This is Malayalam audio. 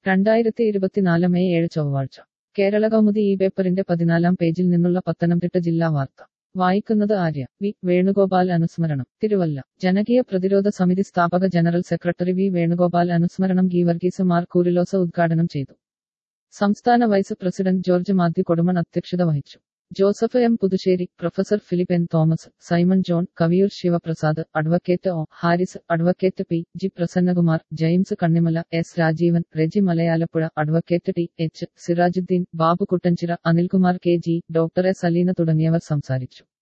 രണ്ടായിരത്തി ഇരുപത്തിനാല് മെയ് ഏഴ് ചൊവ്വാഴ്ച കേരള കൗമുദി ഈ പേപ്പറിന്റെ പതിനാലാം പേജിൽ നിന്നുള്ള പത്തനംതിട്ട ജില്ലാ വാർത്ത വായിക്കുന്നത് ആര്യ വി വേണുഗോപാൽ അനുസ്മരണം തിരുവല്ല ജനകീയ പ്രതിരോധ സമിതി സ്ഥാപക ജനറൽ സെക്രട്ടറി വി വേണുഗോപാൽ അനുസ്മരണം ഗീവർഗീസ് മാർ കൂരിലോസ ഉദ്ഘാടനം ചെയ്തു സംസ്ഥാന വൈസ് പ്രസിഡന്റ് ജോർജ് മാത്യു കൊടുമൺ അധ്യക്ഷത വഹിച്ചു Joseph M Puthussery professor Philip N Thomas Simon John Kaviyoor Sivaprasad advocate O Haris advocate P G Prasannakumar James Kannimala S Rajeevan Reji Malayalappuzha advocate T H Sirajuddin Babu Kuttanchira Anilkumar K G doctor S Aleena തുടങ്ങിയവർ സംസാരിച്ചു